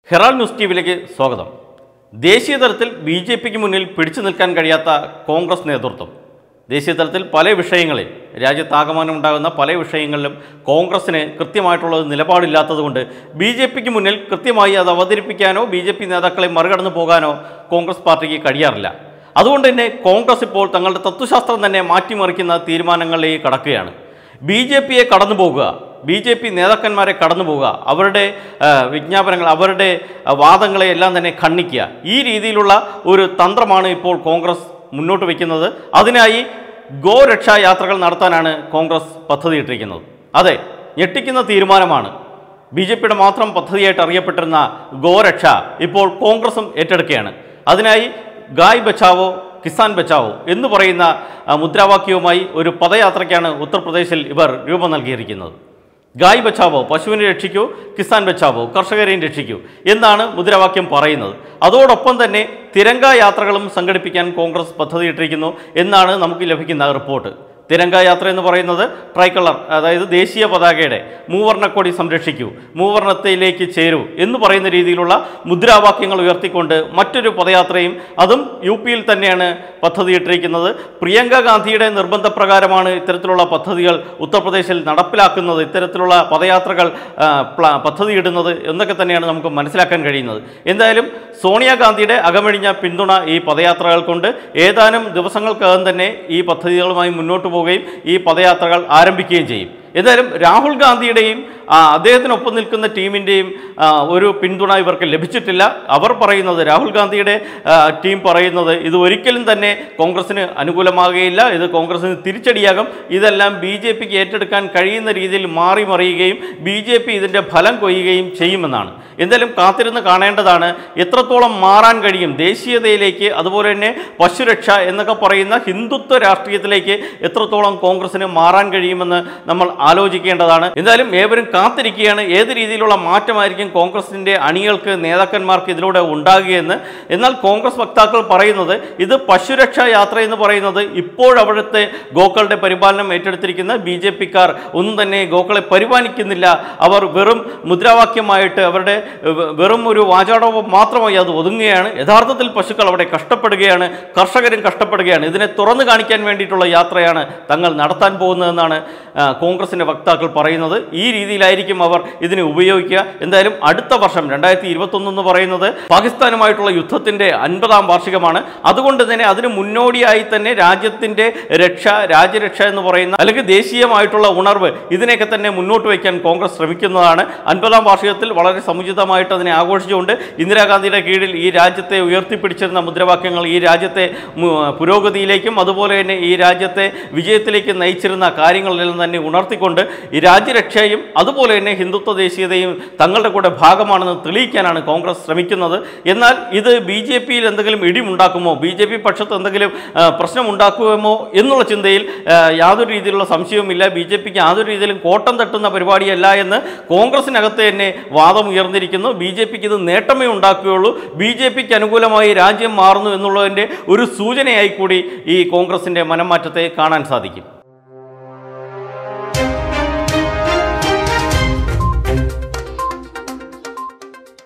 Herald news ടിവിയിലേക്ക് സ്വാഗതം ദേശീയ തലത്തിൽ ബി ജെ പിക്ക് മുന്നിൽ പിടിച്ചു നിൽക്കാൻ കഴിയാത്ത കോൺഗ്രസ് നേതൃത്വം ദേശീയ തലത്തിൽ പല വിഷയങ്ങളിൽ രാജ്യത്താകമാനം ഉണ്ടാകുന്ന പല വിഷയങ്ങളിലും കോൺഗ്രസിന് കൃത്യമായിട്ടുള്ള ഒരു നിലപാടില്ലാത്തതുകൊണ്ട് ബി ജെ പിക്ക് മുന്നിൽ കൃത്യമായി അത് അവതരിപ്പിക്കാനോ ബി ജെ പി നേതാക്കളെ മറികടന്നു പോകാനോ കോൺഗ്രസ് പാർട്ടിക്ക് കഴിയാറില്ല അതുകൊണ്ട് തന്നെ കോൺഗ്രസ് ഇപ്പോൾ തങ്ങളുടെ തത്വശാസ്ത്രം തന്നെ മാറ്റിമറിക്കുന്ന തീരുമാനങ്ങളിലേക്ക് കടക്കുകയാണ് ബി ജെ പിയെ കടന്നു പോകുക ബി ജെ പി നേതാക്കന്മാരെ കടന്നു പോവുക അവരുടെ ആ, വിജ്ഞാപനങ്ങൾ അവരുടെ ആ, വാദങ്ങളെ എല്ലാം തന്നെ ഖണ്ഡിക്കുക ഈ രീതിയിലുള്ള ഒരു തന്ത്രമാണ് ഇപ്പോൾ കോൺഗ്രസ് മുന്നോട്ട് വയ്ക്കുന്നത് അതിനായി ഗോരക്ഷാ യാത്രകൾ നടത്താനാണ് കോൺഗ്രസ് പദ്ധതിയിട്ടിരിക്കുന്നത് അതെ ഞെട്ടിക്കുന്ന തീരുമാനമാണ് ബി ജെ പിയുടെ മാത്രം പദ്ധതിയായിട്ട് അറിയപ്പെട്ടിരുന്ന ഗോരക്ഷ ഇപ്പോൾ കോൺഗ്രസും ഏറ്റെടുക്കുകയാണ് അതിനായി ഗായ് ബച്ചാവോ കിസാൻ ബച്ചാവോ എന്ന് പറയുന്ന ആ, മുദ്രാവാക്യവുമായി ഒരു പദയാത്രയ്ക്കാണ് ഉത്തർപ്രദേശിൽ ഇവർ രൂപം നൽകിയിരിക്കുന്നത് ഗായ് ബച്ചാവോ പശുവിനെ രക്ഷിക്കൂ കിസാൻ ബച്ചാവോ കർഷകരെയും രക്ഷിക്കൂ എന്നാണ് മുദ്രാവാക്യം പറയുന്നത് അതോടൊപ്പം തന്നെ തിരങ്ക യാത്രകളും സംഘടിപ്പിക്കാൻ കോൺഗ്രസ് പദ്ധതിയിട്ടിരിക്കുന്നു എന്നാണ് നമുക്ക് ലഭിക്കുന്ന റിപ്പോർട്ട് തിരങ്ക യാത്ര എന്ന് പറയുന്നത് ട്രൈക്കളർ അതായത് ദേശീയ പതാകയുടെ മൂവർണ്ണക്കൊടി സംരക്ഷിക്കൂ മൂവർണ്ണത്തിലേക്ക് ചേരൂ എന്ന് പറയുന്ന രീതിയിലുള്ള മുദ്രാവാക്യങ്ങൾ ഉയർത്തിക്കൊണ്ട് മറ്റൊരു പദയാത്രയും അതും യു പിയിൽ തന്നെയാണ് പദ്ധതിയിട്ടിരിക്കുന്നത് പ്രിയങ്ക ഗാന്ധിയുടെ നിർബന്ധപ്രകാരമാണ് ഇത്തരത്തിലുള്ള പദ്ധതികൾ ഉത്തർപ്രദേശിൽ നടപ്പിലാക്കുന്നത് ഇത്തരത്തിലുള്ള പദയാത്രകൾ ആ, പ്ല- പദ്ധതിയിടുന്നത് എന്നൊക്കെ തന്നെയാണ് നമുക്ക് മനസ്സിലാക്കാൻ കഴിയുന്നത് എന്തായാലും സോണിയാഗാന്ധിയുടെ അകമഴിഞ്ഞ പിന്തുണ ഈ പദയാത്രകൾക്കുണ്ട് ഏതാനും ദിവസങ്ങൾക്കകം തന്നെ ഈ പദ്ധതികളുമായി മുന്നോട്ട് പോവുകയും ഈ പദയാത്രകൾ ആരംഭിക്കുകയും ചെയ്യും എന്തായാലും രാഹുൽ ഗാന്ധിയുടെയും ആ, അദ്ദേഹത്തിനൊപ്പം നിൽക്കുന്ന ടീമിൻ്റെയും ആ, ഒരു പിന്തുണ ഇവർക്ക് ലഭിച്ചിട്ടില്ല അവർ പറയുന്നത് രാഹുൽ ഗാന്ധിയുടെ ആ, ടീം പറയുന്നത് ഇത് ഒരിക്കലും തന്നെ കോൺഗ്രസിന് അനുകൂലമാകുകയില്ല ഇത് കോൺഗ്രസിന് തിരിച്ചടിയാകും ഇതെല്ലാം ബി ജെ പിക്ക് ഏറ്റെടുക്കാൻ കഴിയുന്ന രീതിയിൽ മാറി മറിയുകയും ബി ജെ പി ഇതിൻ്റെ ഫലം കൊയ്യുകയും ചെയ്യുമെന്നാണ് എന്തായാലും കാത്തിരുന്ന് കാണേണ്ടതാണ് എത്രത്തോളം മാറാൻ കഴിയും ദേശീയതയിലേക്ക് അതുപോലെ തന്നെ പശുരക്ഷ എന്നൊക്കെ പറയുന്ന ഹിന്ദുത്വ രാഷ്ട്രീയത്തിലേക്ക് എത്രത്തോളം കോൺഗ്രസിന് മാറാൻ കഴിയുമെന്ന് നമ്മൾ ആലോചിക്കേണ്ടതാണ് എന്തായാലും ഏവരും കാത്തിരിക്കുകയാണ് ഏത് രീതിയിലുള്ള മാറ്റമായിരിക്കും കോൺഗ്രസിൻ്റെ അണികൾക്ക് നേതാക്കന്മാർക്ക് ഇതിലൂടെ ഉണ്ടാകുകയെന്ന് എന്നാൽ കോൺഗ്രസ് വക്താക്കൾ പറയുന്നത് ഇത് പശുരക്ഷാ യാത്ര എന്ന് പറയുന്നത് ഇപ്പോഴവിടുത്തെ ഗോക്കളുടെ പരിപാലനം ഏറ്റെടുത്തിരിക്കുന്ന ബി ജെ പിക്കാർ ഒന്നും തന്നെ ഗോക്കളെ പരിപാലിക്കുന്നില്ല അവർ വെറും മുദ്രാവാക്യമായിട്ട് അവരുടെ വെ- വെറും ഒരു വാചാടവും മാത്രമായി അത് ഒതുങ്ങുകയാണ് യഥാർത്ഥത്തിൽ പശുക്കൾ അവിടെ കഷ്ടപ്പെടുകയാണ് കർഷകരും കഷ്ടപ്പെടുകയാണ് ഇതിനെ തുറന്നു കാണിക്കാൻ വേണ്ടിയിട്ടുള്ള യാത്രയാണ് തങ്ങൾ നടത്താൻ പോകുന്നതെന്നാണ് ആ, കോൺഗ്രസിൻ്റെ വക്താക്കൾ പറയുന്നത് ഈ രീതിയിലായിരിക്കും അവർ ഇതിനെ ഉപയോഗിക്കുക എന്തായാലും അടുത്ത വർഷം രണ്ടായിരത്തി ഇരുപത്തൊന്ന് എന്ന് പറയുന്നത് പാകിസ്ഥാനുമായിട്ടുള്ള യുദ്ധത്തിൻ്റെ അൻപതാം വാർഷികമാണ് അതുകൊണ്ട് തന്നെ അതിന് മുന്നോടിയായി തന്നെ രാജ്യത്തിൻ്റെ രക്ഷ രാജ്യരക്ഷ എന്ന് പറയുന്ന അല്ലെങ്കിൽ ദേശീയമായിട്ടുള്ള ഉണർവ് ഇതിനെയൊക്കെ തന്നെ മുന്നോട്ട് വയ്ക്കാൻ കോൺഗ്രസ് ശ്രമിക്കുന്നതാണ് അൻപതാം വാർഷികത്തിൽ വളരെ സമുചിതമായിട്ട് അതിനെ ആഘോഷിച്ചുകൊണ്ട് ഇന്ദിരാഗാന്ധിയുടെ കീഴിൽ ഈ രാജ്യത്തെ ഉയർത്തിപ്പിടിച്ചിരുന്ന മുദ്രാവാക്യങ്ങൾ ഈ രാജ്യത്തെ മു- പുരോഗതിയിലേക്കും അതുപോലെ തന്നെ ഈ രാജ്യത്തെ വിജയത്തിലേക്ക് നയിച്ചിരുന്ന കാര്യങ്ങളെല്ലാം തന്നെ ഉണർത്തിക്കൊണ്ട് ഈ രാജ്യരക്ഷയും അതുപോലെ തന്നെ ഹിന്ദുത്വ ദേശീയതയും തങ്ങളുടെ കൂടെ ഭാഗമാണെന്ന് തെളിയിക്കാനാണ് കോൺഗ്രസ് ശ്രമിക്കുന്നത് എന്നാൽ ഇത് ബി ജെ പിയിൽ എന്തെങ്കിലും ഇടിമുണ്ടാക്കുമോ ബി ജെ പി പക്ഷത്ത് എന്തെങ്കിലും ആ, പ്രശ്നമുണ്ടാക്കുമോ എന്നുള്ള ചിന്തയിൽ ആ, യാതൊരു രീതിയിലുള്ള സംശയവുമില്ല ബി ജെ പിക്ക് യാതൊരു രീതിയിലും കോട്ടം തട്ടുന്ന പരിപാടിയല്ല എന്ന് കോൺഗ്രസിനകത്ത് തന്നെ വാദം ഉയർന്നിരിക്കുന്നു ബി ജെ പിക്ക് ഇത് നേട്ടമേ ഉണ്ടാക്കുകയുള്ളൂ ബി ജെ പിക്ക് അനുകൂലമായി രാജ്യം മാറുന്നു എന്നുള്ളതിൻ്റെ ഒരു സൂചനയായി കൂടി ഈ കോൺഗ്രസിൻ്റെ മനംമാറ്റത്തെ കാണാൻ സാധിക്കും